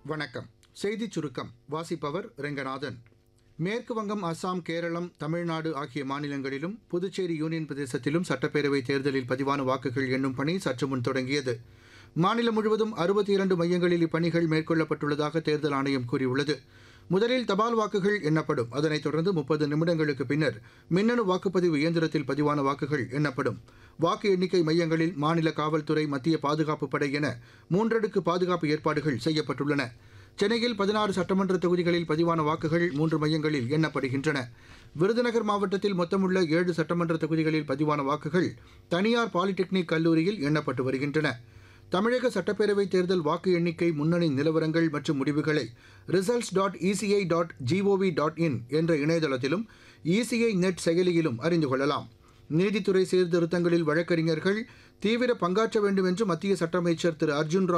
வணக்கம் செய்திச் சுருக்கம் வாசிப்பவர் ரெங்கநாதன் மேற்கு வங்கம் அஸ்ஸாம் கேரளம் தமிழ்நாடு ஆகிய மாநிலங்களிலும் புதுச்சேரி யூனியன் பிரதேசத்திலும் சட்டப்பேரவைத் தேர்தலில் பதிவான வாக்குகள் எண்ணும் பணி சற்று முன் தொடங்கியது மாநிலம் முழுவதும் அறுபத்தி இரண்டு மையங்களில் இப்பணிகள் மேற்கொள்ளப்பட்டுள்ளதாக தேர்தல் ஆணையம் கூறியுள்ளது முதலில் தபால் வாக்குகள் எண்ணப்படும் அதனைத் தொடர்ந்து முப்பது நிமிடங்களுக்கு பின்னர் மின்னணு வாக்குப்பதிவு இயந்திரத்தில் பதிவான வாக்குகள் எண்ணப்படும் வாக்கு எண்ணிக்கை மையங்களில் மாநில காவல்துறை மத்திய பாதுகாப்பு படை என மூன்றடுக்கு பாதுகாப்பு ஏற்பாடுகள் செய்யப்பட்டுள்ளன சென்னையில் பதினாறு சட்டமன்ற தொகுதிகளில் பதிவான வாக்குகள் மூன்று மையங்களில் எண்ணப்படுகின்றன விருதுநகர் மாவட்டத்தில் மொத்தமுள்ள ஏழு சட்டமன்ற தொகுதிகளில் பதிவான வாக்குகள் தனியார் பாலிடெக்னிக் கல்லூரியில் எண்ணப்பட்டு வருகின்றன தமிழக சட்டப்பேரவைத் தேர்தல் வாக்கு எண்ணிக்கை முன்னணி நிலவரங்கள் மற்றும் முடிவுகளை results dot ECI dot GOV dot in என்ற இணையதளத்திலும் இசிஐ நெட் செயலியிலும் அறிந்து கொள்ளலாம் நீதித்துறை சீர்திருத்தங்களில் வழக்கறிஞர்கள் தீவிர பங்காற்ற வேண்டும் என்று மத்திய சட்ட அமைச்சர் திரு அர்ஜுன் ராம்